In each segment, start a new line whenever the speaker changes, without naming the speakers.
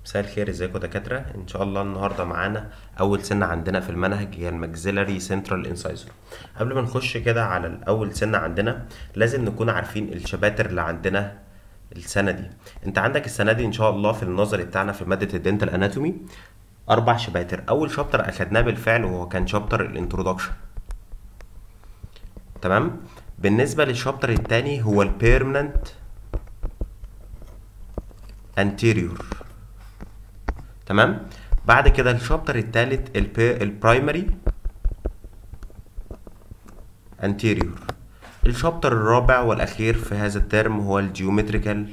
مساء الخير ازيكم يا دكاترة ان شاء الله النهاردة معانا اول سنة عندنا في المنهج هي الماكسيلاري سنترال انسايزر قبل ما نخش كده على الاول سنة عندنا لازم نكون عارفين الشباتر اللي عندنا السنة دي انت عندك السنة دي ان شاء الله في النظري بتاعنا في مادة الدنتال اناتومي اربع شباتر اول شابتر اخدناه بالفعل وهو كان شابتر الانترودكشن تمام بالنسبة للشابتر التاني هو البيرمننت anterior تمام بعد كده الشابتر التالت البرايمري anterior الشابتر الرابع والاخير في هذا الترم هو الجيومتريكال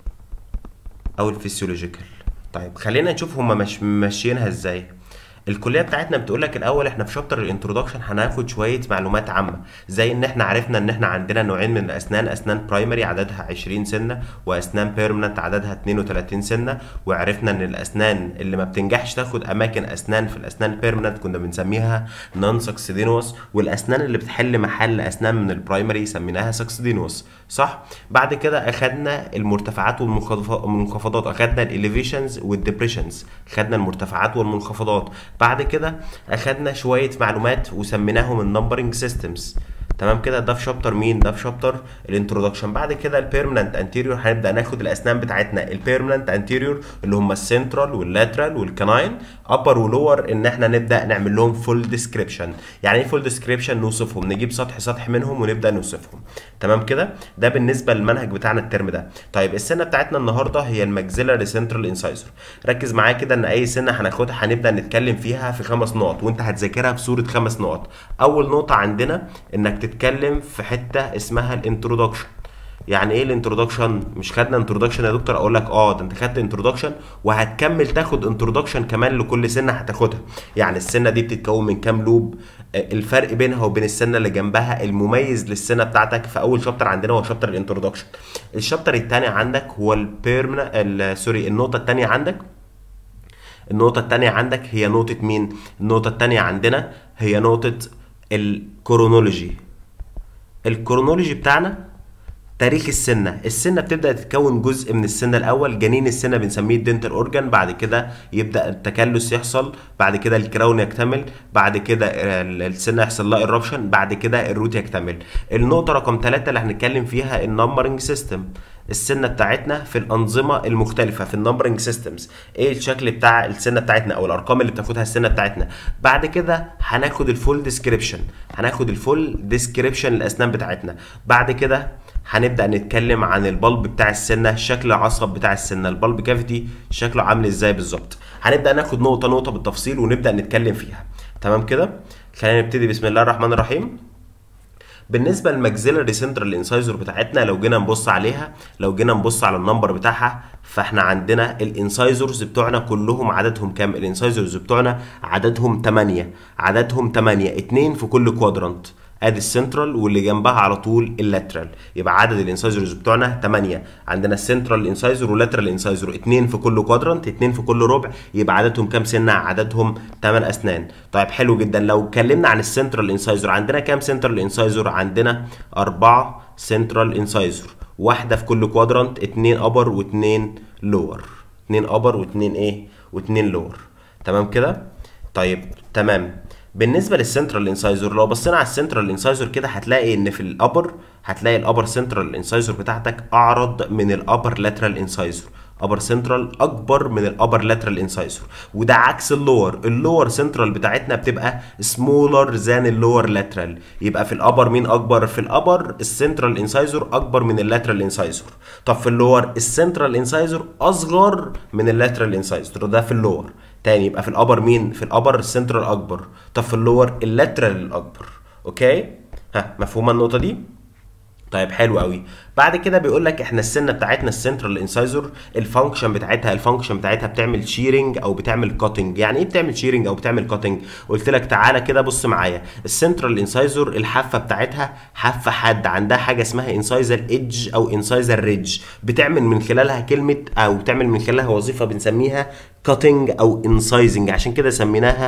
او الفسيولوجيكال طيب خلينا نشوف هما مش ماشيينها ازاي الكليه بتاعتنا بتقول لك الاول احنا في شابتر الانترودكشن هناخد شويه معلومات عامه زي ان احنا عرفنا ان احنا عندنا نوعين من الاسنان اسنان برايمري عددها 20 سنه واسنان بيرمننت عددها 32 سنه وعرفنا ان الاسنان اللي ما بتنجحش تاخد اماكن اسنان في الاسنان البيرمننت كنا بنسميها نون سكسيدينوس والاسنان اللي بتحل محل اسنان من البرايمري سميناها سكسيدينوس صح بعد كده اخدنا المرتفعات والمنخفضات اخدنا الاليفيشنز والديبريشنز خدنا المرتفعات والمنخفضات بعد كده اخدنا شويه معلومات وسميناهم النمبرنج سيستمز تمام كده ده في شابتر مين ده في شابتر الانترودكشن بعد كده البيرمننت انتيريور هنبدا ناخد الاسنان بتاعتنا البيرمننت انتيريور اللي هم السنترال واللاترال والكناين ابر ولور ان احنا نبدا نعمل لهم فول ديسكريبشن يعني ايه فول ديسكريبشن نوصفهم نجيب سطح سطح منهم ونبدا نوصفهم تمام كده ده بالنسبه للمنهج بتاعنا الترم ده طيب السنه بتاعتنا النهارده هي الماكسيلاري سنترال انسايزر ركز معايا كده ان اي سنه هناخدها هنبدا نتكلم فيها في خمس نقط وانت هتذاكرها بصوره خمس نقط اول نقطه عندنا انك تتكلم في حته اسمها الانترودكشن يعني ايه الانترودكشن مش خدنا انترودكشن يا دكتور اقول لك اه ده انت خدت انترودكشن وهتكمل تاخد انترودكشن كمان لكل سنه هتاخدها يعني السنه دي بتتكون من كام لوب الفرق بينها وبين السنه اللي جنبها المميز للسنه بتاعتك في اول شابتر عندنا هو شابتر الانترودكشن الشابتر الثاني عندك هو البيرمنا سوري النقطه الثانيه عندك النقطة التانية عندك هي نقطة مين؟ النقطة التانية عندنا هي نقطة الكرونولوجي الكرونولوجي بتاعنا تاريخ السنة السنة بتبدأ تتكون جزء من السنة الأول جنين السنة بنسميه الدنتال أورجان بعد كده يبدأ التكلس يحصل بعد كده الكراون يكتمل بعد كده السنة يحصل لها إربشن بعد كده الروت يكتمل النقطة رقم ثلاثة اللي هنتكلم فيها النمبرنج سيستم السنه بتاعتنا في الانظمه المختلفه في النمبرنج سيستمز ايه الشكل بتاع السنه بتاعتنا او الارقام اللي بتاخدها السنه بتاعتنا بعد كده هناخد الفول ديسكريبشن هناخد الفول ديسكريبشن الاسنان بتاعتنا بعد كده هنبدا نتكلم عن البلب بتاع السنه شكل العصب بتاع السنه البلب كافيتي شكله عامل ازاي بالظبط هنبدا ناخد نقطه نقطه بالتفصيل ونبدا نتكلم فيها تمام كده خلينا نبتدي بسم الله الرحمن الرحيم بالنسبه للماكسيلاري سنترال انسايزر بتاعتنا لو جينا نبص عليها لو جينا نبص على النمبر بتاعها فاحنا عندنا الانسايزرز بتوعنا كلهم عددهم كام الانسايزرز بتوعنا عددهم 8 عددهم 8 2 في كل كوادرانت ادي السنترال واللي جنبها على طول اللاترال يبقى عدد الانسايزرز بتوعنا 8 عندنا السنترال انسايزر واللاترال انسايزر 2 في كل كوادرانت 2 في كل ربع يبقى عددهم كام سنه عددهم 8 اسنان طيب حلو جدا لو اتكلمنا عن السنترال انسايزر عندنا كام سنترال انسايزر عندنا 4 سنترال انسايزر واحده في كل كوادرانت 2 ابر و2 لور 2 ابر و2 ايه و2 لور تمام كده طيب تمام بالنسبه للسنترال انسايزر لو بصينا على السنترال انسايزر كده هتلاقي ان في الابر هتلاقي الابر سنترال انسايزر بتاعتك اعرض من الابر لاترال انسايزر ابر سنترال اكبر من الابر لاترال انسايزر وده عكس اللور اللور سنترال بتاعتنا بتبقى سمولر ذان اللور لاترال يبقى في الابر مين اكبر في الابر السنترال انسايزر اكبر من اللاترال انسايزر طب في اللور السنترال انسايزر اصغر من اللاترال انسايزر ده في اللور تاني يبقى في الابر مين في الابر السنترال اكبر طب في اللور اللاترال الاكبر اوكي ها مفهومه النقطه دي طيب حلو قوي بعد كده بيقول لك احنا السنه بتاعتنا السنترال انسايزر الفانكشن بتاعتها الفانكشن بتاعتها بتعمل شيرنج او بتعمل كاتنج يعني ايه بتعمل شيرنج او بتعمل كاتنج قلت لك تعالى كده بص معايا السنترال انسايزر الحافه بتاعتها حافه حاد عندها حاجه اسمها انسايزر ايدج او انسايزر ريدج بتعمل من خلالها كلمه او بتعمل من خلالها وظيفه بنسميها كاتنج او انسايزنج عشان كده سميناها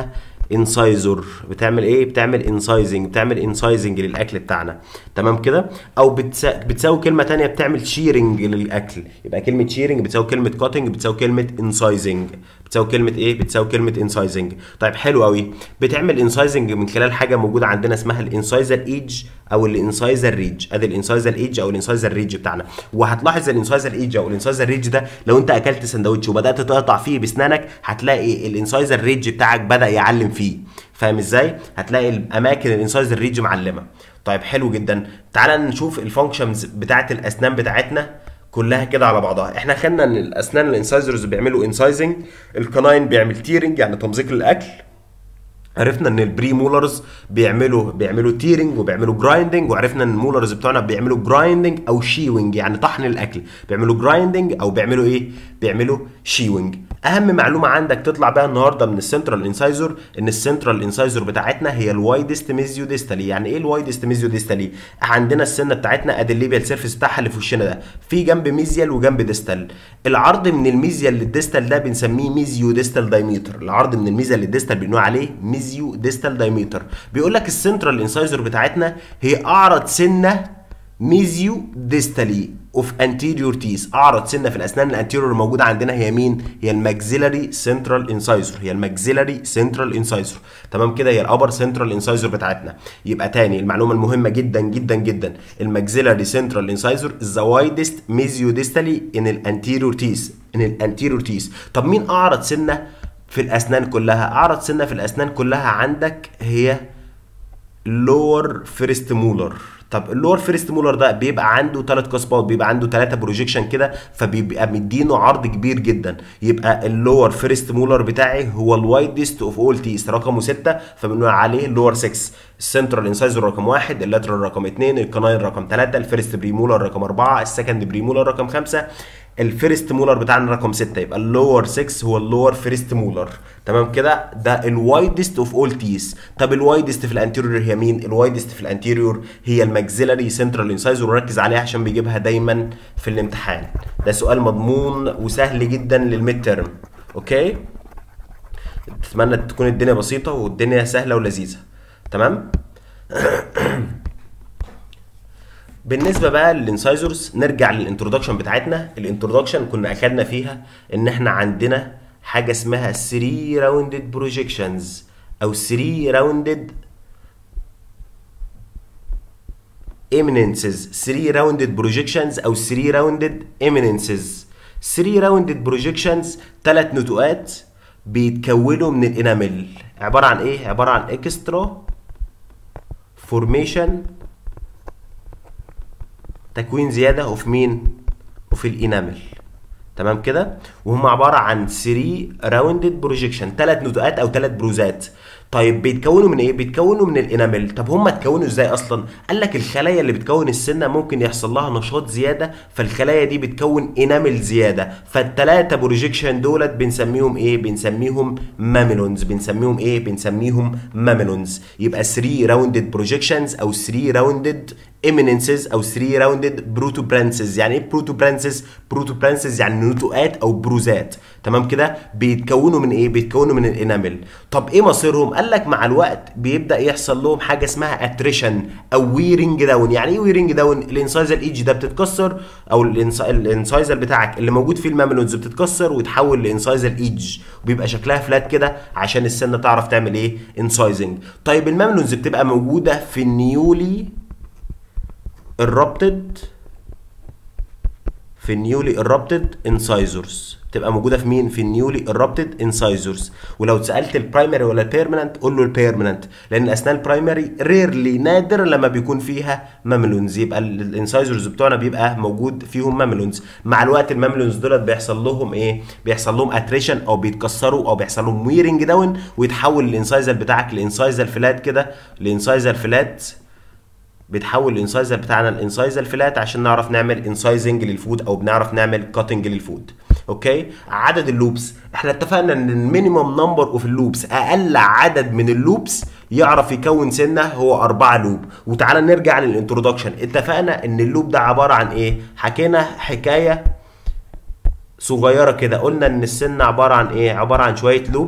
انسايزر بتعمل ايه بتعمل انسايزنج بتعمل انسايزنج للاكل بتاعنا تمام كده او بتسا... بتساوي كلمه تانية بتعمل شيرنج للاكل يبقى كلمه شيرنج بتساوي كلمه كاتنج بتساوي كلمه انسايزنج بتساوي كلمه ايه بتساوي كلمه انسايزنج طيب حلو قوي بتعمل انسايزنج من خلال حاجه موجوده عندنا اسمها الانسايزر ايج او الانسايزر ريج ادي الانسايزر ايج او الانسايزر ريج بتاعنا وهتلاحظ الانسايزر ايج او الانسايزر ريج ده لو انت اكلت سندوتش وبدات تقطع فيه باسنانك هتلاقي الانسايزر ريج بتاعك بدا يعلم فيه فاهم ازاي هتلاقي الاماكن الانسايزر ريج معلمه طيب حلو جدا تعال نشوف الفانكشنز بتاعت الاسنان بتاعتنا كلها كده على بعضها احنا خدنا ان الاسنان الانسايزرز بيعملوا انسايزنج الكناين بيعمل تيرنج يعني تمزيق للاكل عرفنا ان البري مولرز بيعملوا بيعملوا تيرنج وبيعملوا جرايندنج وعرفنا ان المولرز بتوعنا بيعملوا جرايندنج او شيوينج يعني طحن الاكل بيعملوا جرايندنج او بيعملوا ايه بيعملوا شيوينج اهم معلومه عندك تطلع بيها النهارده من السنترال انسايزر ان السنترال انسايزر بتاعتنا هي الوايدست ميزيو ديستالي يعني ايه الوايدست ميزيو ديستالي عندنا السنه بتاعتنا ادي الليبيال سيرفيس بتاعها اللي في وشنا ده في جنب ميزيال وجنب ديستال العرض من الميزيال للديستال ده بنسميه ميزيو ديستال دايمتر العرض من الميزيال للديستال بنقول عليه ميزيو ديستال دايمتر بيقول لك السنترال انسايزر بتاعتنا هي اعرض سنه ميزيو ديستالي اوف انتيريور تيس اعرض سنه في الاسنان الانتيريور الموجوده عندنا هي مين هي الماكسيلاري سنترال انسايزر هي الماكسيلاري سنترال انسايزر تمام كده هي الابر سنترال انسايزر بتاعتنا يبقى تاني المعلومه المهمه جدا جدا جدا الماكسيلاري سنترال انسايزر ذا وايدست ميزيو ديستالي ان الانتيريور تيس ان الانتيريور تيس طب مين اعرض سنه في الاسنان كلها اعرض سنه في الاسنان كلها عندك هي لور فيرست مولر طب اللور فيرست مولر ده بيبقى عنده ثلاث قصبات بيبقى عنده ثلاثه بروجيكشن كده فبيبقى مدينه عرض كبير جدا يبقى اللور فيرست مولر بتاعي هو الوايدست اوف اول تيس رقمه 6 فبنقول عليه اللور 6 السنترال انسايزر رقم 1 اللاترال رقم 2 الكناين رقم 3 الفيرست بريمولر رقم 4 السكند بريمولر رقم 5 الفيرست مولر بتاعنا رقم 6 يبقى اللور 6 هو اللور فيرست مولر تمام كده ده الوايدست اوف اول تيس طب الوايدست في الانتيريور هي مين الوايدست في الانتيريور هي الماكسيلاري سنترال انسايزر وركز عليها عشان بيجيبها دايما في الامتحان ده سؤال مضمون وسهل جدا للميد تيرم اوكي اتمنى تكون الدنيا بسيطه والدنيا سهله ولذيذه تمام بالنسبه بقى للانسايزرز نرجع للانترودكشن بتاعتنا الانترودكشن كنا اخدنا فيها ان احنا عندنا حاجه اسمها 3 راوندد بروجيكشنز او 3 راوندد eminences 3 راوندد بروجيكشنز او 3 راوندد eminences 3 راوندد بروجيكشنز ثلاث نتوءات بيتكونوا من الانامل عباره عن ايه عباره عن اكسترا فورميشن تكوين زياده اوف مين اوف الانامل تمام كده وهم عباره عن 3 راوندد بروجيكشن ثلاث نتوءات او ثلاث بروزات طيب بيتكونوا من ايه بيتكونوا من الانامل طب هم اتكونوا ازاي اصلا قال لك الخلايا اللي بتكون السنه ممكن يحصل لها نشاط زياده فالخلايا دي بتكون انامل زياده فالثلاثه بروجيكشن دولت بنسميهم ايه بنسميهم ماميلونز بنسميهم ايه بنسميهم ماميلونز يبقى 3 راوندد بروجيكشنز او 3 راوندد eminences او 3 راوندد بروتوبرانسز يعني ايه بروتوبرانسز بروتوبرانسز يعني نتوءات او بروزات تمام كده بيتكونوا من ايه بيتكونوا من الانامل طب ايه مصيرهم قال لك مع الوقت بيبدا يحصل لهم حاجه اسمها اتريشن او ويرنج داون يعني ايه ويرنج داون الانسايزر ايج ده بتتكسر او الانسايزر بتاعك اللي موجود فيه الماميلونز بتتكسر وتحول لانسايزر ايج وبيبقى شكلها فلات كده عشان السنه تعرف تعمل ايه انسايزنج طيب الماميلونز بتبقى موجوده في النيولي الرابتد في النيولي الرابتد انسايزرز تبقى موجوده في مين في النيولي الرابتد انسايزرز ولو اتسالت البرايمري ولا البيرمننت قول له البيرمننت لان الاسنان البرايمري ريرلي نادر لما بيكون فيها ماميلونز يبقى الانسايزرز بتوعنا بيبقى موجود فيهم ماميلونز مع الوقت الماميلونز دولت بيحصل لهم ايه بيحصل لهم اتريشن او بيتكسروا او بيحصل لهم ويرنج داون ويتحول الانسايزر بتاعك لانسايزر فلات كده لانسايزر فلات بتحول الانسايزر بتاعنا الانسايزر فلات عشان نعرف نعمل انسايزنج للفود او بنعرف نعمل كاتنج للفود اوكي عدد اللوبس احنا اتفقنا ان المينيمم نمبر اوف اللوبس اقل عدد من اللوبس يعرف يكون سنه هو أربعة لوب وتعالى نرجع للانترودكشن اتفقنا ان اللوب ده عباره عن ايه حكينا حكايه صغيره كده قلنا ان السن عباره عن ايه عباره عن شويه لوبس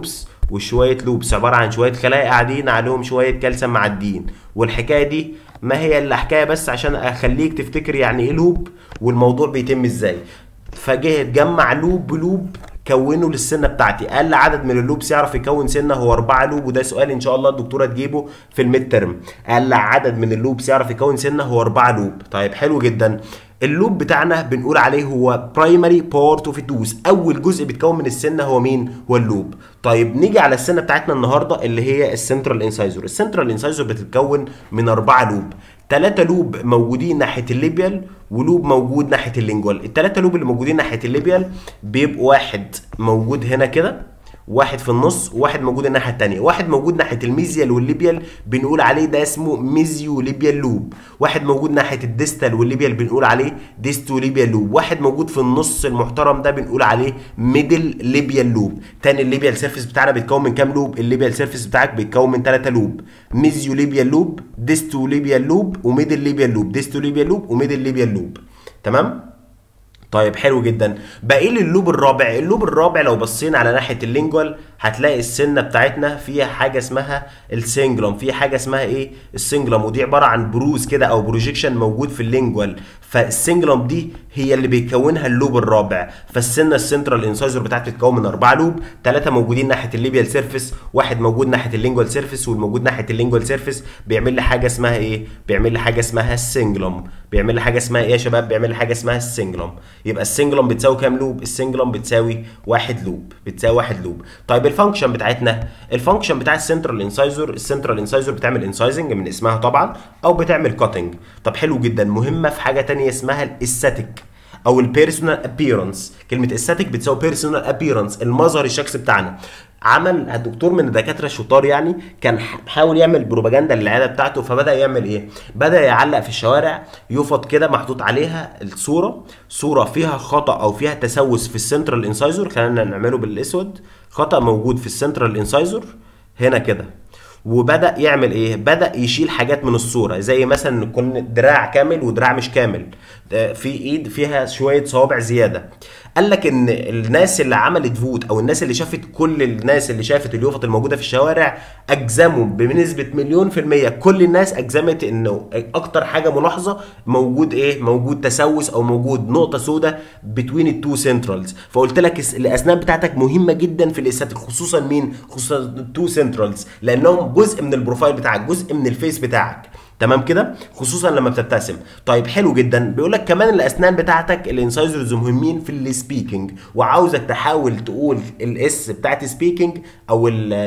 وشويه لوبس عباره عن شويه خلايا قاعدين عليهم شويه كالسيوم معديين والحكايه دي ما هي الا حكايه بس عشان اخليك تفتكر يعني ايه لوب والموضوع بيتم ازاي فجه اتجمع لوب بلوب كونوا للسنه بتاعتي اقل عدد من اللوبس يعرف يكون سنه هو اربعه لوب وده سؤال ان شاء الله الدكتوره تجيبه في الميد ترم اقل عدد من اللوبس يعرف يكون سنه هو اربعه لوب طيب حلو جدا اللوب بتاعنا بنقول عليه هو برايمري بارت اوف التوز اول جزء بيتكون من السنه هو مين هو اللوب طيب نيجي على السنه بتاعتنا النهارده اللي هي السنترال انسايزور السنترال انسايزور بتتكون من اربعه لوب ثلاثة لوب موجودين ناحية الليبيال ولوب موجود ناحية اللينجوال الثلاثة لوب اللي موجودين ناحية الليبيال بيبقوا واحد موجود هنا كده واحد في النص وواحد موجود الناحيه الثانيه واحد موجود ناحيه الميزيال والليبيال بنقول عليه ده اسمه ميزيو ليبيال لوب واحد موجود ناحيه الديستال والليبيال بنقول عليه ديستو ليبيال لوب واحد موجود في النص المحترم ده بنقول عليه ميدل ليبيال لوب تاني الليبيال سيرفيس بتاعنا بيتكون من كام لوب الليبيال سيرفيس بتاعك بيتكون من ثلاثه لوب ميزيو ليبيال لوب ديستو ليبيال لوب وميدل ليبيال لوب ديستو ليبيال لوب وميدل ليبيال لوب تمام طيب حلو جدا باقي لي اللوب الرابع اللوب الرابع لو بصينا على ناحيه اللينجوال هتلاقي السنه بتاعتنا فيها حاجه اسمها السنجلم في حاجه اسمها ايه السنجلم ودي عباره عن بروز كده او بروجيكشن موجود في اللينجوال فالسنجلم دي هي اللي بيكونها اللوب الرابع فالسنه السنترال انسايزر بتاعتي بتتكون من اربعه لوب ثلاثه موجودين ناحيه الليبيال سيرفيس واحد موجود ناحيه اللينجوال سيرفيس والموجود ناحيه اللينجوال سيرفيس بيعمل لي حاجه اسمها ايه بيعمل لي حاجه اسمها السنجلم بيعمل لي حاجه اسمها ايه يا شباب بيعمل لي حاجه اسمها السنجلم يبقى السنجلم بتساوي كام لوب السنجلم بتساوي واحد لوب بتساوي واحد لوب طيب الفانكشن بتاعتنا الفانكشن بتاع السنترال انسايزر السنترال انسايزر بتعمل انسايزنج من اسمها طبعا او بتعمل كاتنج طب حلو جدا مهمه في حاجه تانية اسمها الاستاتيك او البيرسونال ابييرنس كلمه استاتيك بتساوي بيرسونال ابييرنس المظهر الشخصي بتاعنا عمل الدكتور من الدكاتره الشطار يعني كان حاول يعمل بروباجندا للعياده بتاعته فبدا يعمل ايه بدا يعلق في الشوارع يفط كده محطوط عليها الصوره صوره فيها خطا او فيها تسوس في السنترال انسايزر خلينا نعمله بالاسود خطا موجود في السنترال انسايزر هنا كده وبدا يعمل ايه بدا يشيل حاجات من الصوره زي مثلا يكون دراع كامل ودراع مش كامل في ايد فيها شويه صوابع زياده قال لك ان الناس اللي عملت فوت او الناس اللي شافت كل الناس اللي شافت اليوفط الموجوده في الشوارع اجزموا بنسبه مليون في الميه كل الناس اجزمت انه اكتر حاجه ملاحظه موجود ايه موجود تسوس او موجود نقطه سوداء بتوين التو سنترالز فقلت لك الاسنان بتاعتك مهمه جدا في الاستاتيك خصوصا مين خصوصا التو سنترالز لانهم جزء من البروفايل بتاعك جزء من الفيس بتاعك تمام كده خصوصا لما بتبتسم طيب حلو جدا بيقول لك كمان الاسنان بتاعتك الانسايزرز مهمين في السبيكنج وعاوزك تحاول تقول الاس بتاعت سبيكنج او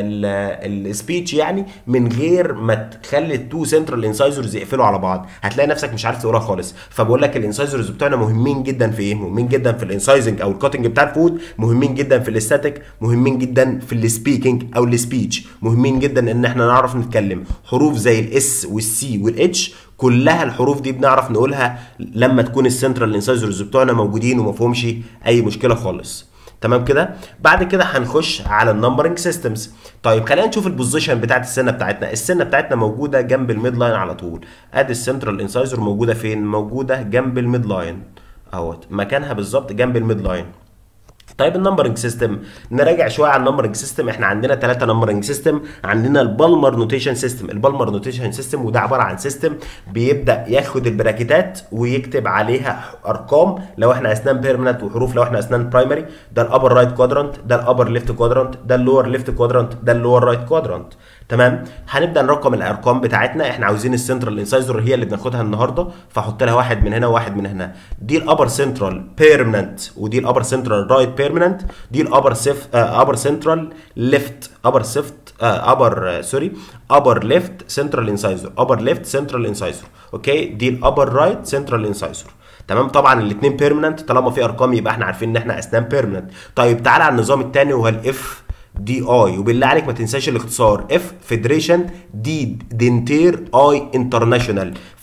السبيتش يعني من غير ما تخلي التو سنترال انسايزرز يقفلوا على بعض هتلاقي نفسك مش عارف تقولها خالص فبقول لك الانسايزرز بتوعنا مهمين جدا في ايه مهمين جدا في الانسايزنج او الكاتنج بتاع الفود مهمين جدا في الاستاتيك مهمين جدا في السبيكنج او السبيتش مهمين جدا ان احنا نعرف نتكلم حروف زي الاس والسي والاتش كلها الحروف دي بنعرف نقولها لما تكون السنترال انسايزرز بتوعنا موجودين وما فيهمش اي مشكله خالص تمام كده بعد كده هنخش على النمبرنج سيستمز طيب خلينا نشوف البوزيشن بتاعت السنه بتاعتنا السنه بتاعتنا موجوده جنب الميد لاين على طول ادي السنترال انسايزر موجوده فين موجوده جنب الميد لاين اهوت مكانها بالظبط جنب الميد لاين طيب النمبرنج سيستم نراجع شويه على النمبرنج سيستم احنا عندنا ثلاثه نمبرنج سيستم عندنا البالمر نوتيشن سيستم البالمر نوتيشن سيستم وده عباره عن سيستم بيبدا ياخد البراكيتات ويكتب عليها ارقام لو احنا اسنان بيرمننت وحروف لو احنا اسنان برايمري ده الابر رايت كوادرانت ده الابر ليفت كوادرانت ده اللور ليفت كوادرانت ده اللور رايت كوادرانت تمام هنبدا نرقم الارقام بتاعتنا احنا عاوزين السنترال انسايزر هي اللي بناخدها النهارده فاحط لها واحد من هنا وواحد من هنا دي الابر سنترال بيرمننت ودي الابر سنترال رايت بيرمننت دي الابر سيف ابر سنترال ليفت ابر سيفت ابر سوري ابر ليفت سنترال انسايزر ابر ليفت سنترال انسايزر اوكي دي الابر رايت سنترال انسايزر تمام طبعا الاثنين بيرمننت طالما في ارقام يبقى احنا عارفين ان احنا اسنان بيرمننت طيب تعالى على النظام الثاني وهو الاف دي اي وبالله عليك ما تنساش الاختصار اف فيدريشن دي دنتير اي انترناشونال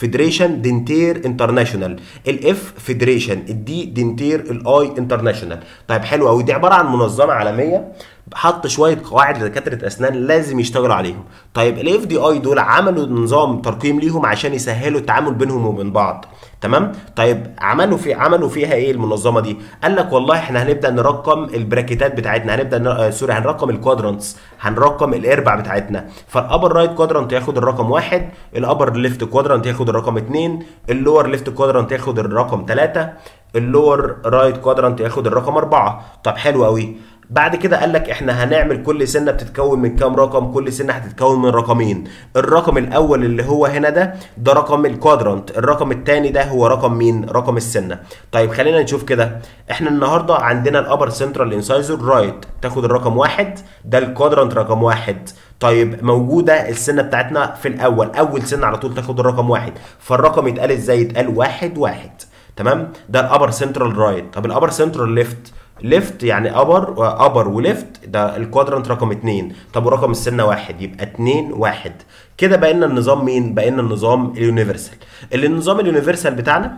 فيدريشن دنتير انترناشونال الاف فيدريشن الدي دنتير الاي انترناشونال طيب حلو قوي دي عباره عن منظمه عالميه حط شويه قواعد لدكاتره اسنان لازم يشتغلوا عليهم طيب الاف دي اي دول عملوا نظام ترقيم ليهم عشان يسهلوا التعامل بينهم وبين بعض تمام طيب عملوا في عملوا فيها ايه المنظمه دي قال لك والله احنا هنبدا نرقم البراكيتات بتاعتنا هنبدا ن... آه سوري هنرقم الكوادرانتس هنرقم الاربع بتاعتنا فالابر رايت كوادرانت ياخد الرقم واحد الابر ليفت كوادرانت ياخد الرقم اتنين اللور ليفت كوادرانت ياخد الرقم ثلاثة اللور رايت كوادرانت ياخد الرقم أربعة طب حلو قوي بعد كده قال لك احنا هنعمل كل سنه بتتكون من كام رقم كل سنه هتتكون من رقمين الرقم الاول اللي هو هنا ده ده رقم الكوادرانت الرقم الثاني ده هو رقم مين رقم السنه طيب خلينا نشوف كده احنا النهارده عندنا الابر سنترال انسايزر رايت تاخد الرقم واحد ده الكوادرانت رقم واحد طيب موجودة السنة بتاعتنا في الأول أول سنة على طول تاخد الرقم واحد فالرقم يتقال ازاي يتقال واحد واحد تمام ده الأبر سنترال رايت طب الأبر سنترال ليفت ليفت يعني ابر ابر وليفت ده الكوادرانت رقم اتنين طب ورقم السنه واحد يبقى اتنين واحد كده بقينا النظام مين؟ بقينا النظام اليونيفرسال اللي النظام اليونيفرسال بتاعنا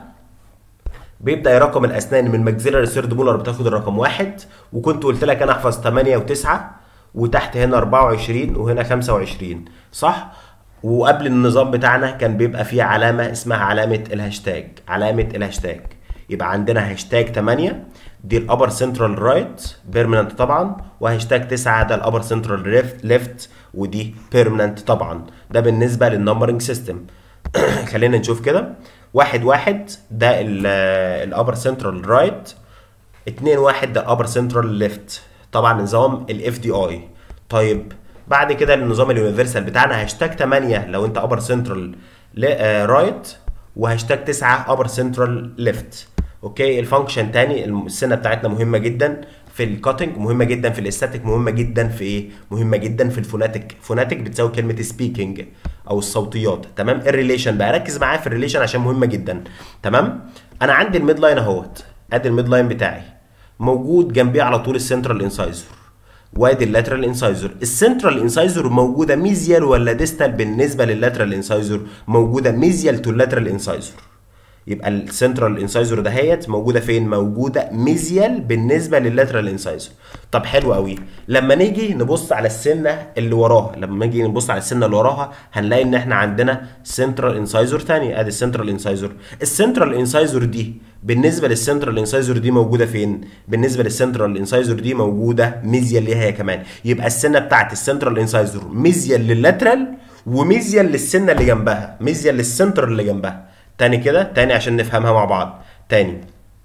بيبدا يرقم الاسنان من ماكسيلاري سيرد مولر بتاخد الرقم واحد وكنت قلت لك انا احفظ 8 و9 وتحت هنا 24 وهنا 25 صح؟ وقبل النظام بتاعنا كان بيبقى فيه علامه اسمها علامه الهاشتاج علامه الهاشتاج يبقى عندنا هاشتاج 8 دي الابر سنترال رايت بيرمننت طبعا وهاشتاج 9 ده الابر سنترال ليفت ليفت ودي بيرمننت طبعا ده بالنسبه للنمبرنج سيستم خلينا نشوف كده واحد واحد ده الابر سنترال رايت اتنين واحد ده الابر سنترال ليفت طبعا نظام الاف دي اي طيب بعد كده النظام اليونيفرسال بتاعنا هاشتاج 8 لو انت ابر سنترال رايت وهاشتاج 9 ابر سنترال ليفت اوكي الفانكشن تاني السنه بتاعتنا مهمه جدا في الكاتنج مهمه جدا في الاستاتيك مهمه جدا في ايه مهمه جدا في الفوناتيك فوناتيك بتساوي كلمه سبيكينج او الصوتيات تمام الريليشن بقى ركز معايا في الريليشن عشان مهمه جدا تمام انا عندي الميد لاين اهوت ادي الميد لاين بتاعي موجود جنبيه على طول السنترال انسايزر وادي اللاترال انسايزر السنترال انسايزر موجوده ميزيال ولا ديستال بالنسبه لللاترال انسايزر موجوده ميزيال تو اللاترال انسايزر يبقى السنترال انسايزر دهيت موجوده فين موجوده ميزيال بالنسبه لللاترال انسايزر طب حلو قوي لما نيجي نبص على السنه اللي وراها لما نيجي نبص على السنه اللي وراها هنلاقي ان احنا عندنا سنترال انسايزر ثاني ادي السنترال انسايزر السنترال انسايزر دي بالنسبه للسنترال انسايزر دي موجوده فين بالنسبه للسنترال انسايزر دي موجوده ميزيال ليها هي كمان يبقى السنه بتاعت السنترال انسايزر ميزيال لللاترال وميزيال للسنه اللي جنبها ميزيال للسنتر اللي جنبها تاني كده تاني عشان نفهمها مع بعض تاني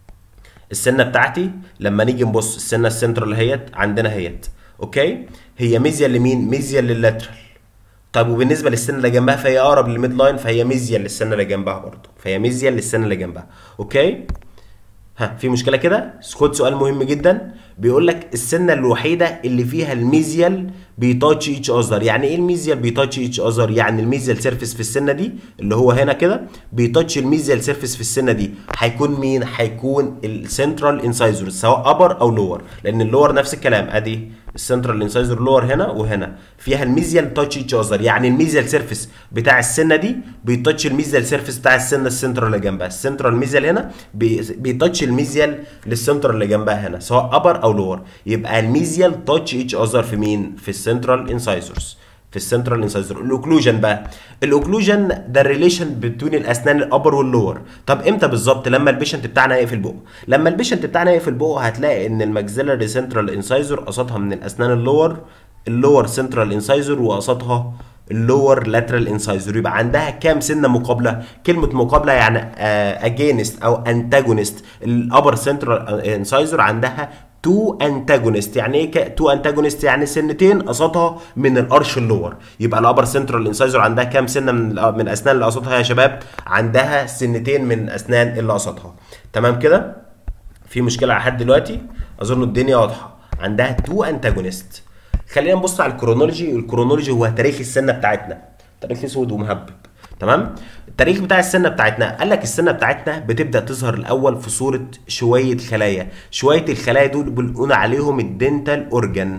السنه بتاعتي لما نيجي نبص السنه السنترال هيت عندنا هيت اوكي هي ميزيال لمين ميزيال لللاترال طب وبالنسبه للسنه اللي جنبها فهي اقرب للميد لاين فهي ميزيال للسنه اللي جنبها برضه فهي ميزيال للسنه اللي جنبها اوكي ها في مشكله كده خد سؤال مهم جدا بيقول لك السنه الوحيده اللي فيها الميزيال بيتاتش ايتش اذر يعني ايه الميزيال بيتاتش ايتش اذر يعني الميزيال سيرفيس في السنه دي اللي هو هنا كده بيتاتش الميزيال سيرفيس في السنه دي هيكون مين هيكون السنترال انسايزر سواء ابر او لور لان اللور نفس الكلام ادي السنترال انسايزر لور هنا وهنا فيها الميزيال تاتش ايتش اذر يعني الميزيال سيرفيس بتاع السنه دي بيتاتش الميزيال سيرفيس بتاع السنه السنترال اللي جنبها السنترال ميزيال هنا بيتاتش الميزيال للسنترال اللي جنبها هنا سواء ابر او لور يبقى الميزيال تاتش ايتش اذر في مين في السنترال انسايزرز في السنترال انسايزر الاوكلوجن بقى الاوكلوجن ده الريليشن بين الاسنان الابر واللور طب امتى بالظبط لما البيشنت بتاعنا يقفل بقه لما البيشنت بتاعنا يقفل بقه هتلاقي ان الماكسيلاري سنترال انسايزر قصادها من الاسنان اللور اللور سنترال انسايزر وقصادها اللور لاترال انسايزر يبقى عندها كام سنه مقابله كلمه مقابله يعني اجينست او انتاجونست الابر سنترال انسايزر عندها تو انتاجونست يعني ايه تو انتاجونست يعني سنتين قصادها من الارش اللور يبقى الابر سنترال انسايزر عندها كام سنه من من اسنان اللي قصادها يا شباب عندها سنتين من اسنان اللي قصادها تمام كده في مشكله لحد دلوقتي اظن الدنيا واضحه عندها تو انتاجونست خلينا نبص على الكرونولوجي الكرونولوجي هو تاريخ السنه بتاعتنا تاريخ اسود ومهبب تمام التاريخ بتاع السنه بتاعتنا قال لك السنه بتاعتنا بتبدا تظهر الاول في صوره شويه خلايا شويه الخلايا دول بنقول عليهم الدنتال اورجان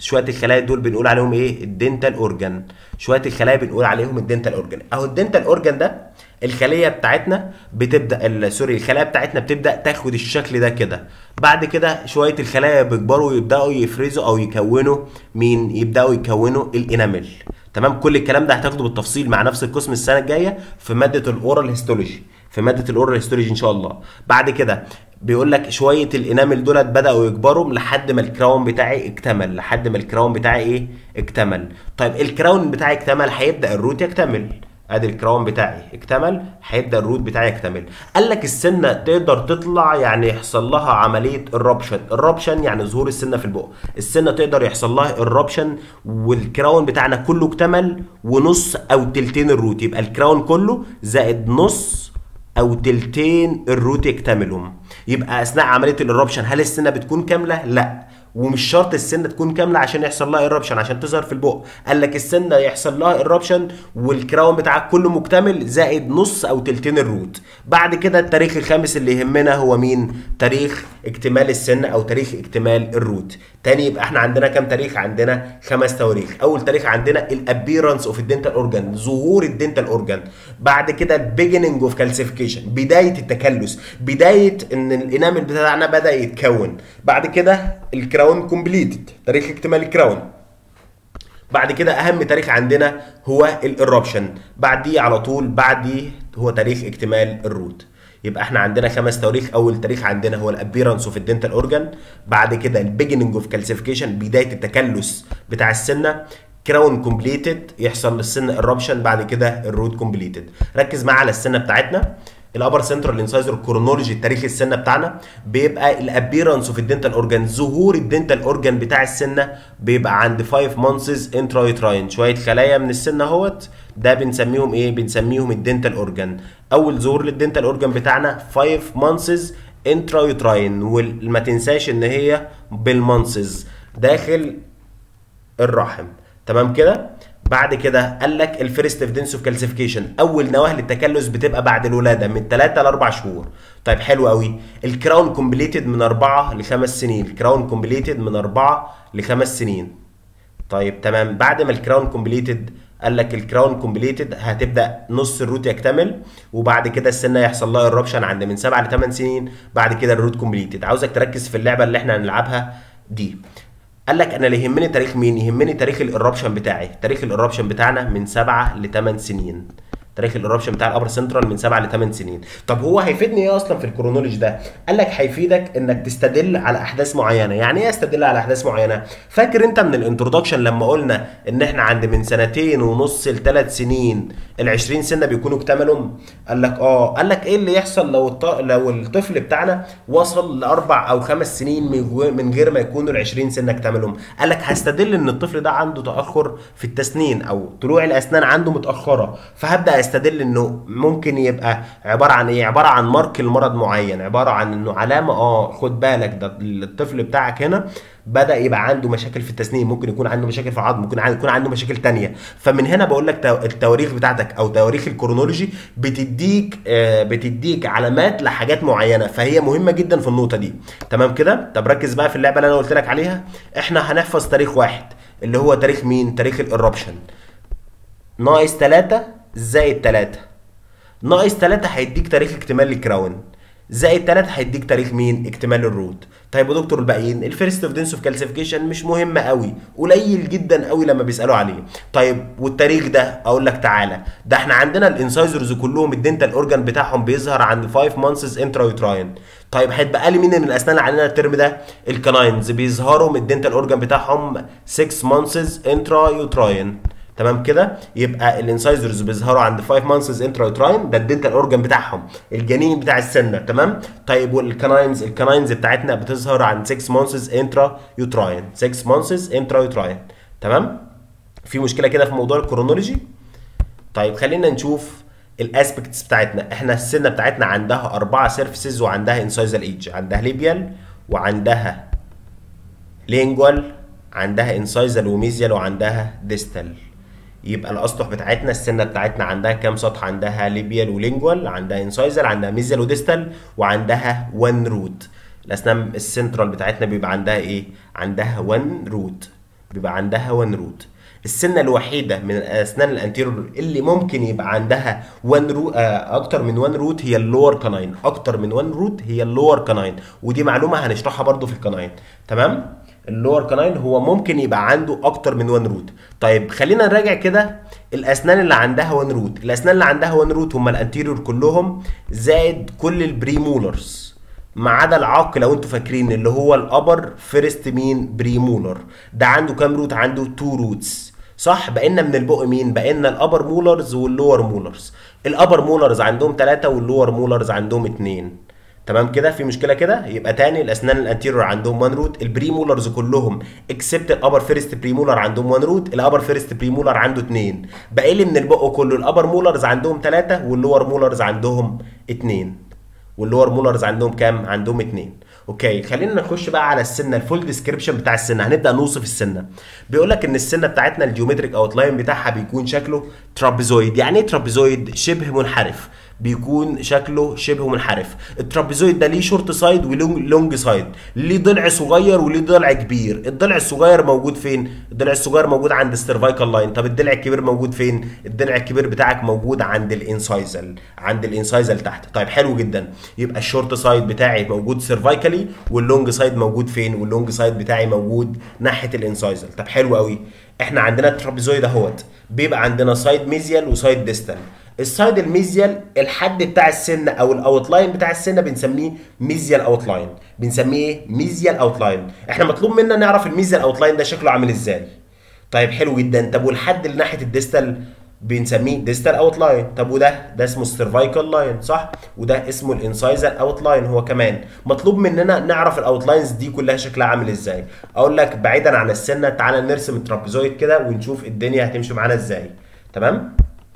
شويه الخلايا دول بنقول عليهم ايه الدنتال اورجان شويه الخلايا بنقول عليهم الدنتال اورجان اهو الدنتال اورجان ده الخليه بتاعتنا بتبدا ال- سوري الخلايا بتاعتنا بتبدا تاخد الشكل ده كده بعد كده شويه الخلايا بيكبروا ويبداوا يفرزوا او يكونوا مين يبداوا يكونوا الانامل تمام كل الكلام ده هتاخده بالتفصيل مع نفس القسم السنه الجايه في ماده الاورال هيستولوجي في ماده الاورال هيستولوجي ان شاء الله بعد كده بيقول لك شويه الانامل دولت بداوا يكبروا لحد ما الكراون بتاعي اكتمل لحد ما الكراون بتاعي ايه اكتمل طيب الكراون بتاعي اكتمل هيبدا الروت يكتمل ادي الكراون بتاعي اكتمل هيبدا الروت بتاعي يكتمل قال لك السنه تقدر تطلع يعني يحصل لها عمليه الربشن الربشن يعني ظهور السنه في البق السنه تقدر يحصل لها الربشن والكراون بتاعنا كله اكتمل ونص او تلتين الروت يبقى الكراون كله زائد نص او تلتين الروت يكتملهم يبقى اثناء عمليه الاربشن هل السنه بتكون كامله لا ومش شرط السنه تكون كامله عشان يحصل لها ايربشن عشان تظهر في البق قال لك السنه يحصل لها ايربشن والكراون بتاعك كله مكتمل زائد نص او تلتين الروت بعد كده التاريخ الخامس اللي يهمنا هو مين تاريخ اكتمال السن او تاريخ اكتمال الروت تاني يبقى احنا عندنا كام تاريخ عندنا خمس تواريخ اول تاريخ عندنا الابيرنس اوف الدنتال اورجان ظهور الدنتال اورجان بعد كده البيجننج اوف كالسيفيكيشن بدايه التكلس بدايه ان الانامل بتاعنا بدا يتكون بعد كده الكراون كومبليتد تاريخ اكتمال الكراون بعد كده اهم تاريخ عندنا هو الاربشن بعديه على طول بعديه هو تاريخ اكتمال الروت يبقى احنا عندنا خمس تواريخ اول تاريخ عندنا هو الابيرنس اوف الدنتال اورجان بعد كده البيجننج اوف كالسيفيكيشن بدايه التكلس بتاع السنه كراون كومبليتد يحصل للسنه الربشن بعد كده الروت كومبليتد ركز معايا على السنه بتاعتنا الابر سنترال انسايزر كرونولوجي تاريخ السنه بتاعنا بيبقى الابيرنس اوف الدنتال اورجان ظهور الدنتال اورجان بتاع السنه بيبقى عند 5 مانثز انترايتراين شويه خلايا من السنه اهوت ده بنسميهم ايه بنسميهم الدنتال اورجان اول ظهور للدنتال اورجان بتاعنا 5 مانثز انترايتراين وما تنساش ان هي بالمانثز داخل الرحم تمام كده بعد كده قال لك الفيرست ايفيدنس اوف كالسيفيكيشن اول نواه للتكلس بتبقى بعد الولاده من 3 ل 4 شهور طيب حلو قوي الكراون كومبليتد من 4 ل 5 سنين الكراون كومبليتد من 4 ل 5 سنين طيب تمام بعد ما الكراون كومبليتد قال لك الكراون كومبليتد هتبدا نص الروت يكتمل وبعد كده السنه يحصل لها الربشن عند من 7 ل 8 سنين بعد كده الروت كومبليتد عاوزك تركز في اللعبه اللي احنا هنلعبها دي قال لك انا اللي يهمني تاريخ مين يهمني تاريخ الاربشن بتاعي تاريخ الاربشن بتاعنا من 7 ل 8 سنين تاريخ الاربشن بتاع الابر سنترال من 7 ل 8 سنين طب هو هيفيدني ايه اصلا في الكرونولوجي ده قال لك هيفيدك انك تستدل على احداث معينه يعني ايه استدل على احداث معينه فاكر انت من الانترودكشن لما قلنا ان احنا عند من سنتين ونص لثلاث سنين ال 20 سنه بيكونوا اكتملوا قال لك اه قال لك ايه اللي يحصل لو الط... لو الطفل بتاعنا وصل لاربع او خمس سنين من جو- من غير ما يكونوا ال 20 سنه اكتملوا قال لك هستدل ان الطفل ده عنده تاخر في التسنين او طلوع الاسنان عنده متاخره فهبدا استدل انه ممكن يبقى عباره عن ايه عباره عن مارك لمرض معين عباره عن انه علامه اه خد بالك ده الطفل بتاعك هنا بدا يبقى عنده مشاكل في التسنين ممكن يكون عنده مشاكل في العظم ممكن عن- يكون عنده مشاكل تانية فمن هنا بقول لك تو- التواريخ بتاعتك او تواريخ الكرونولوجي بتديك آه، بتديك علامات لحاجات معينه فهي مهمه جدا في النقطه دي تمام كده طب ركز بقى في اللعبه اللي انا قلت لك عليها احنا هنحفظ تاريخ واحد اللي هو تاريخ مين تاريخ الاربشن ناقص 3 زائد 3 ناقص 3 هيديك تاريخ اكتمال الكراون زائد 3 هيديك تاريخ مين اكتمال الروت طيب يا دكتور الباقيين الفيرست اوف دنس اوف كالسيفيكيشن مش مهم قوي قليل جدا قوي لما بيسالوا عليه طيب والتاريخ ده اقول لك تعالى ده احنا عندنا الانسايزرز كلهم الدنتال اورجان بتاعهم بيظهر عند 5 مانثس انترايوتراين طيب هيتبقى لي مين من الاسنان اللي عندنا الترم ده الكناينز بيظهروا من الدنتال اورجان بتاعهم 6 مانثس انترايوتراين تمام كده يبقى الانسايزرز بيظهروا عند 5 مانثس انترايوتراين ده الدنتال اورجان بتاعهم الجنين بتاع السنه تمام طيب والكناينز الكناينز بتاعتنا بتظهر عند 6 مانثس انترايوتراين 6 مانثس انترايوتراين تمام في مشكله كده في موضوع الكرونولوجي طيب خلينا نشوف الاسبكتس بتاعتنا احنا السنه بتاعتنا عندها اربعه سيرفيسز وعندها انسايزال ايدج عندها ليبيال وعندها لينجوال عندها انسايزال وميزيال وعندها ديستال يبقى الاسطح بتاعتنا السنه بتاعتنا عندها كام سطح عندها ليبيال ولينجوال عندها انسايزال عندها ميزيال وديستال وعندها وان روت الاسنان السنترال بتاعتنا بيبقى عندها ايه عندها وان روت بيبقى عندها 1 روت السنه الوحيده من الاسنان الانتيريور اللي ممكن يبقى عندها 1 روت آه اكتر من 1 روت هي اللور كاناين اكتر من 1 روت هي اللور كاناين ودي معلومه هنشرحها برضو في الكاناين تمام اللور كاناين هو ممكن يبقى عنده اكتر من 1 روت طيب خلينا نراجع كده الاسنان اللي عندها 1 روت الاسنان اللي عندها 1 روت هم الانتيريور كلهم زائد كل البريمولرز ما عدا العق لو انتوا فاكرين اللي هو الابر فيرست مين بريمولر ده عنده كام روت عنده 2 روتس صح بقينا من البق مين بقينا الابر مولرز واللور مولرز الابر مولرز عندهم 3 واللور مولرز عندهم 2 تمام كده في مشكله كده يبقى تاني الاسنان الانتيريور عندهم 1 روت البريمولرز كلهم اكسبت الابر فيرست بريمولر عندهم 1 روت الابر فيرست بريمولر عنده 2 باقي لي من البق كله الابر مولرز عندهم 3 واللور مولرز عندهم 2 واللور مولرز عندهم كام عندهم 2 اوكي خلينا نخش بقى على السنه الفول ديسكريبشن بتاع السنه هنبدا نوصف السنه بيقول لك ان السنه بتاعتنا الجيومتريك اوتلاين بتاعها بيكون شكله ترابيزويد يعني ايه ترابيزويد شبه منحرف بيكون شكله شبه منحرف الترابيزويد ده ليه شورت سايد ولونج سايد ليه ضلع صغير وليه ضلع كبير الضلع الصغير موجود فين الضلع الصغير موجود عند السيرفايكال لاين طب الضلع الكبير موجود فين الضلع الكبير بتاعك موجود عند الانسايزل عند الانسايزل تحت طيب حلو جدا يبقى الشورت سايد بتاعي موجود سيرفايكالي واللونج سايد موجود فين واللونج سايد بتاعي موجود ناحيه الانسايزل طب حلو قوي احنا عندنا الترابيزويد اهوت بيبقى عندنا سايد ميزيال وسايد ديستال السايد الميزيال الحد بتاع السنه او الاوتلاين بتاع السنه بنسميه ميزيال اوتلاين بنسميه ايه ميزيال اوتلاين احنا مطلوب منا نعرف الميزيال اوتلاين ده شكله عامل ازاي طيب حلو جدا طب والحد اللي ناحيه الديستال بنسميه ديستال اوت لاين طب وده ده اسمه السيرفايكال لاين صح وده اسمه الانسايزال اوت لاين هو كمان مطلوب مننا نعرف الاوت لاينز دي كلها شكلها عامل ازاي اقول لك بعيدا عن السنه تعالى نرسم الترابيزويد كده ونشوف الدنيا هتمشي معانا ازاي تمام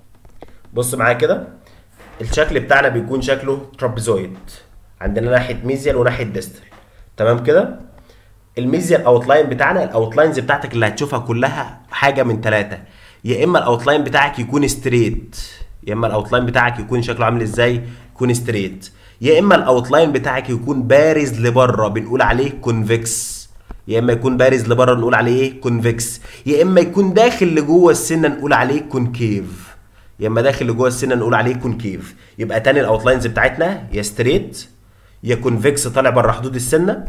بص معايا كده الشكل بتاعنا بيكون شكله ترابيزويد عندنا ناحيه ميزيال وناحيه ديستال تمام كده الميزيال اوتلاين بتاعنا الاوتلاينز بتاعتك اللي هتشوفها كلها حاجه من ثلاثه يا اما الاوتلاين بتاعك يكون ستريت يا اما الاوتلاين بتاعك يكون شكله عامل ازاي يكون ستريت يا اما الاوتلاين بتاعك يكون بارز لبره بنقول عليه كونفكس يا اما يكون بارز لبره نقول عليه ايه كونفكس يا اما يكون داخل لجوه السنه نقول عليه كونكيف يا اما داخل لجوه السنه نقول عليه كونكيف يبقى تاني الاوتلاينز بتاعتنا يا ستريت يا كونفكس طالع بره حدود السنه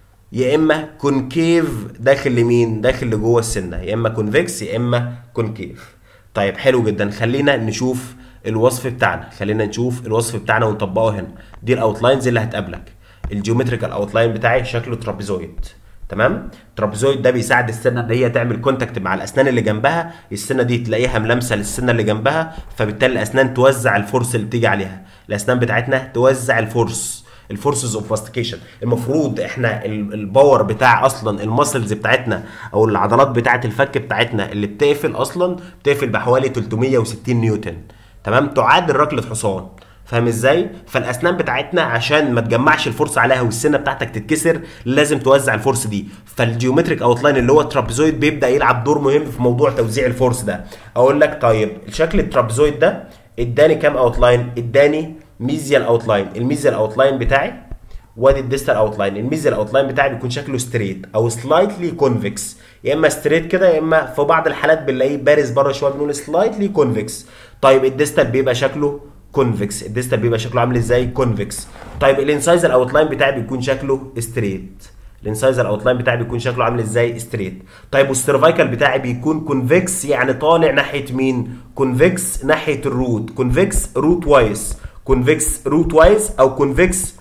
يا اما كونكيف داخل لمين داخل لجوه السنه يا اما كونفكس يا اما كونكيف طيب حلو جدا خلينا نشوف الوصف بتاعنا خلينا نشوف الوصف بتاعنا ونطبقه هنا دي الاوتلاينز اللي هتقابلك الجيومتريكال اوتلاين بتاعي شكله ترابيزويد تمام الترابيزويد ده بيساعد السنه ان هي تعمل كونتاكت مع الاسنان اللي جنبها السنه دي تلاقيها ملامسه للسنه اللي جنبها فبالتالي الاسنان توزع الفورس اللي بتيجي عليها الاسنان بتاعتنا توزع الفورس الفورسز اوف ماستيكيشن المفروض احنا الباور بتاع اصلا المسلز بتاعتنا او العضلات بتاعه الفك بتاعتنا اللي بتقفل اصلا بتقفل بحوالي 360 نيوتن تمام تعادل ركله حصان فاهم ازاي؟ فالاسنان بتاعتنا عشان ما تجمعش الفورس عليها والسنه بتاعتك تتكسر لازم توزع الفورس دي فالجيومتريك اوتلاين اللي هو الترابيزويد بيبدا يلعب دور مهم في موضوع توزيع الفورس ده اقول لك طيب شكل الترابيزويد ده اداني كام اوتلاين اداني ميزيال اوتلاين الميزيال اوتلاين بتاعي وادي الديستال اوتلاين الميزيال اوتلاين بتاعي بيكون شكله ستريت او سلايتلي كونفكس يا اما ستريت كده يا اما في بعض الحالات بنلاقيه بارز بره شويه بنقول سلايتلي كونفكس طيب الديستال بيبقى شكله كونفكس الديستال بيبقى شكله عامل ازاي كونفكس طيب الانسايزر اوتلاين بتاعي بيكون شكله ستريت الانسايزر اوتلاين بتاعي بيكون شكله عامل ازاي ستريت طيب والسيرفايكال بتاعي بيكون كونفكس يعني طالع ناحيه مين كونفكس ناحيه الروت كونفكس روت وايز كونفكس روت وايز او كونفكس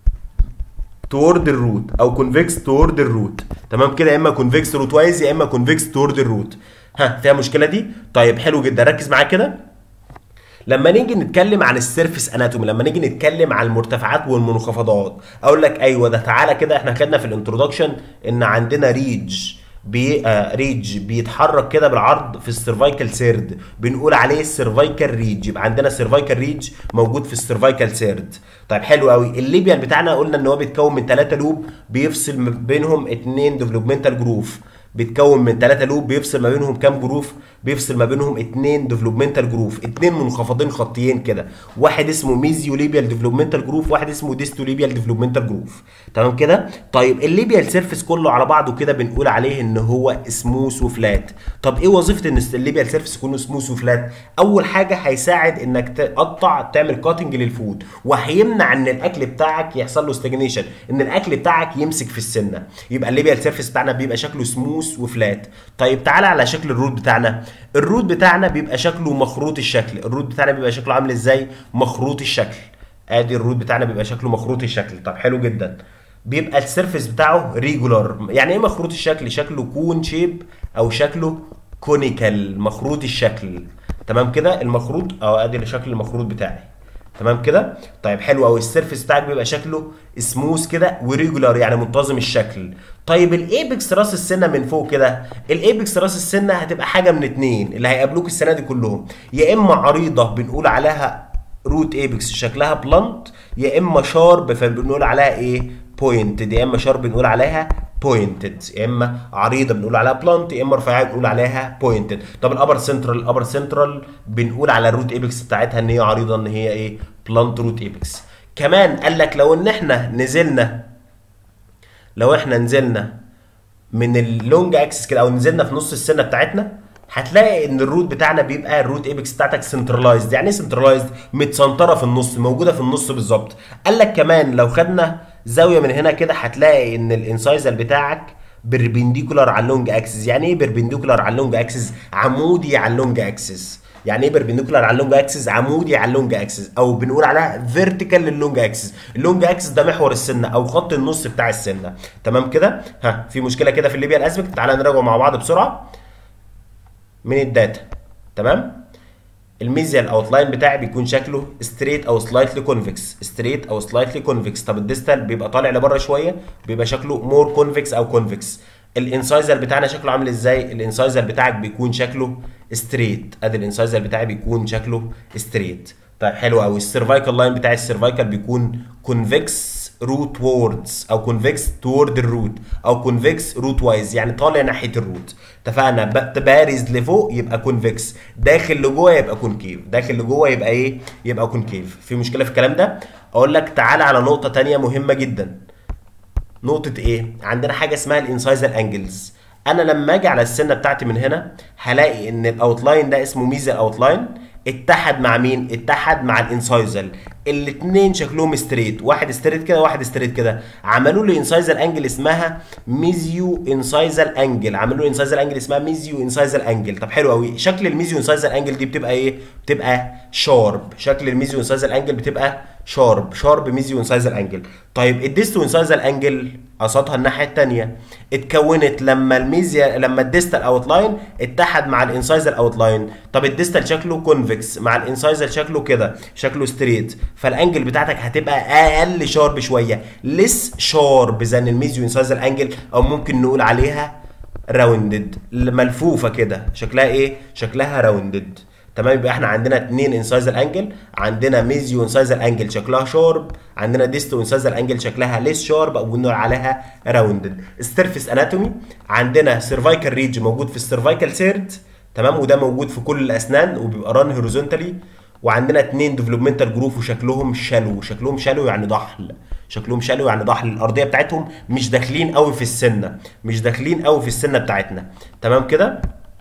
تورد الروت او كونفكس تورد الروت تمام كده يا اما كونفكس روت وايز يا اما كونفكس تورد الروت ها فيها مشكله دي طيب حلو جدا ركز معايا كده لما نيجي نتكلم عن السيرفيس اناتومي لما نيجي نتكلم عن المرتفعات والمنخفضات اقول لك ايوه ده تعالى كده احنا خدنا في الانترودكشن ان عندنا ريج بي آه ريج بيتحرك كده بالعرض في السيرفايكال سيرد بنقول عليه السيرفايكال ريج يبقى عندنا سيرفايكال ريج موجود في السيرفايكال سيرد طيب حلو قوي الليبيان بتاعنا قلنا ان هو بيتكون من ثلاثه لوب بيفصل بينهم اثنين ديفلوبمنتال جروف بيتكون من ثلاثة لوب بيفصل ما بينهم كام جروف بيفصل ما بينهم اتنين ديفلوبمنتال جروف اتنين منخفضين خطيين كده واحد اسمه ميزيو ليبيال ديفلوبمنتال جروف واحد اسمه ديستو ليبيال ديفلوبمنتال جروف تمام كده طيب الليبيال سيرفيس كله على بعضه كده بنقول عليه ان هو سموث وفلات طب ايه وظيفه ان الليبيال سيرفيس يكون سموث وفلات اول حاجه هيساعد انك تقطع تعمل كاتنج للفود وهيمنع ان الاكل بتاعك يحصل له ستاجنيشن ان الاكل بتاعك يمسك في السنه يبقى الليبيال سيرفيس بتاعنا بيبقى شكله سموث وفلات طيب تعالى على شكل الروت بتاعنا الروت بتاعنا بيبقى شكله مخروط الشكل الروت بتاعنا بيبقى شكله عامل ازاي مخروط الشكل ادي الروت بتاعنا بيبقى شكله مخروط الشكل طب حلو جدا بيبقى السيرفيس بتاعه ريجولار يعني ايه مخروط الشكل شكله كون شيب او شكله كونيكال مخروط الشكل تمام كده المخروط او ادي شكل المخروط بتاعي تمام كده طيب حلو قوي السيرفيس بتاعك بيبقى شكله سموث كده وريجولار يعني منتظم الشكل طيب الايبكس راس السنه من فوق كده الايبكس راس السنه هتبقى حاجه من اتنين اللي هيقابلوك السنه دي كلهم يا اما عريضه بنقول عليها روت ايبكس شكلها بلانت يا اما شارب فبنقول عليها ايه بوينتد يا اما شارب بنقول عليها بوينتد يا اما عريضه بنقول عليها بلانت يا اما رفيعه بنقول عليها بوينتد طب الابر سنترال الابر سنترال بنقول على الروت ايبكس بتاعتها ان هي عريضه ان هي ايه بلانت روت ايبكس كمان قال لك لو ان احنا نزلنا لو احنا نزلنا من اللونج اكسس كده او نزلنا في نص السنه بتاعتنا هتلاقي ان الروت بتاعنا بيبقى الروت ايبكس بتاعتك سنترلايزد يعني ايه سنترلايزد متسنطره في النص موجوده في النص بالظبط قال لك كمان لو خدنا زاويه من هنا كده هتلاقي ان الانسايزل بتاعك بربنديكولار على اللونج اكسس يعني ايه بربنديكولار على اللونج اكسس عمودي على اللونج اكسس يعني ايه بربنديكولار على اللونج اكسس عمودي على اللونج اكسس او بنقول عليها فيرتيكال للونج اكسس اللونج اكسس ده محور السنه او خط النص بتاع السنه تمام كده ها في مشكله كده في الليبيا الاسبكت تعالى نراجع مع بعض بسرعه من الداتا تمام الميزيال اوتلاين بتاعي بيكون شكله ستريت او سلايتلي كونفكس ستريت او سلايتلي كونفكس طب الديستال بيبقى طالع لبره شويه بيبقى شكله مور كونفكس او كونفكس الانسايزر بتاعنا شكله عامل ازاي الانسايزر بتاعك بيكون شكله ستريت ادي الانسايزر بتاعي بيكون شكله ستريت طيب حلو قوي السيرفايكال لاين بتاع السيرفايكال بيكون كونفكس روت ووردز او كونفكس تورد الروت او كونفكس روت وايز يعني طالع ناحيه الروت اتفقنا بارز لفوق يبقى كونفكس داخل لجوه يبقى كونكيف داخل لجوه يبقى ايه يبقى كونكيف في مشكله في الكلام ده اقول لك تعالى على نقطه تانية مهمه جدا نقطه ايه عندنا حاجه اسمها الانسايزر انجلز انا لما اجي على السنه بتاعتي من هنا هلاقي ان الاوتلاين ده اسمه ميزا اوتلاين اتحد مع مين؟ اتحد مع الانسايزل الاثنين شكلهم ستريت واحد ستريت كده واحد ستريت كده عملوا لي انسايزل انجل اسمها ميزيو انسايزل انجل عملوا لي انسايزل انجل اسمها ميزيو انسايزل انجل طب حلو قوي شكل الميزيو انسايزل انجل دي بتبقى ايه بتبقى شارب شكل الميزيو انسايزل انجل بتبقى شارب شارب ميزيو انسايزل انجل طيب الديستو انسايزل انجل قصادها الناحيه الثانيه اتكونت لما الميزيا لما الديستال اوت لاين اتحد مع الانسايزل اوت لاين طب الديستال شكله كونفكس مع الانسايزل شكله كده شكله ستريت فالانجل بتاعتك هتبقى اقل شارب شويه لس شارب زي الميزيو انسايزل انجل او ممكن نقول عليها راوندد ملفوفه كده شكلها ايه شكلها راوندد تمام يبقى احنا عندنا اتنين انسايزر انجل عندنا ميزيو انسايزر انجل شكلها شارب عندنا ديستو انسايزر انجل شكلها ليس شارب او بنقول عليها راوندد السيرفيس اناتومي عندنا سيرفايكال ريج موجود في السيرفايكال سيرد تمام وده موجود في كل الاسنان وبيبقى ران هوريزونتالي وعندنا اتنين ديفلوبمنتال جروف وشكلهم شالو شكلهم شالو يعني ضحل شكلهم شالو يعني ضحل الارضيه بتاعتهم مش داخلين قوي في السنه مش داخلين قوي في السنه بتاعتنا تمام كده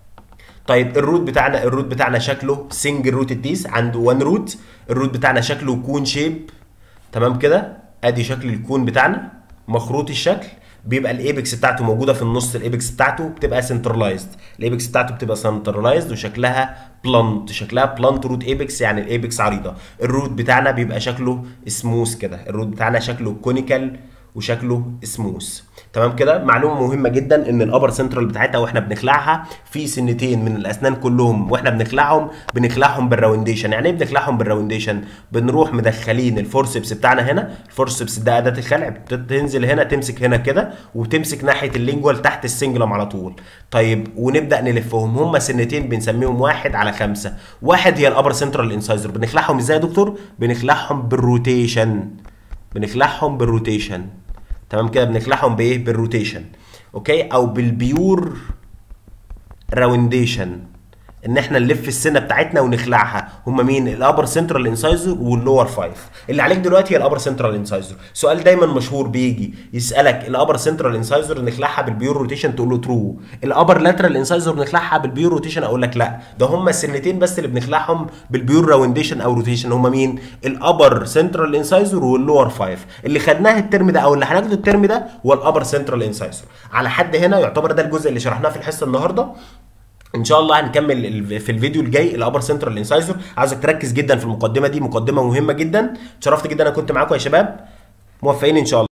طيب الروت بتاعنا الروت بتاعنا شكله سنجل روت الديس عنده وان روت الروت بتاعنا شكله كون شيب تمام كده ادي شكل الكون بتاعنا مخروط الشكل بيبقى الايبكس بتاعته موجوده في النص الايبكس بتاعته بتبقى سنترلايزد الايبكس بتاعته بتبقى سنترلايزد وشكلها بلانت شكلها بلانت روت ايبكس يعني الايبكس عريضه الروت بتاعنا بيبقى شكله سموث كده الروت بتاعنا شكله كونيكال وشكله سموث تمام كده معلومه مهمه جدا ان الابر سنترال بتاعتها واحنا بنخلعها في سنتين من الاسنان كلهم واحنا بنخلعهم بنخلعهم بالراونديشن يعني ايه بنخلعهم بالراونديشن بنروح مدخلين الفورسبس بتاعنا هنا الفورسبس ده اداه الخلع بتنزل هنا تمسك هنا كده وتمسك ناحيه اللينجوال تحت السنجلم على طول طيب ونبدا نلفهم هم سنتين بنسميهم واحد على خمسه واحد هي الابر سنترال انسايزر بنخلعهم ازاي يا دكتور بنخلعهم بالروتيشن بنخلعهم بالروتيشن تمام كده بنخلعهم بايه بالروتيشن اوكي او بالبيور راونديشن ان احنا نلف السنه بتاعتنا ونخلعها هم مين الابر سنترال انسايزر واللور فايف اللي عليك دلوقتي هي الابر سنترال انسايزر سؤال دايما مشهور بيجي يسالك الابر سنترال انسايزر نخلعها بالبيور روتيشن تقول له ترو الابر لاترال انسايزر نخلعها بالبيور روتيشن اقول لك لا ده هم السنتين بس اللي بنخلعهم بالبيور راونديشن او روتيشن هم مين الابر سنترال انسايزر واللور فايف اللي خدناه الترم ده او اللي هناخده الترم ده هو الابر سنترال انسايزر على حد هنا يعتبر ده الجزء اللي شرحناه في الحصه النهارده ان شاء الله هنكمل ال- في الفيديو الجاي الابر سنترال انسايزر عاوزك تركز جدا في المقدمه دي مقدمه مهمه جدا اتشرفت جدا انا كنت معاكم يا شباب موفقين ان شاء الله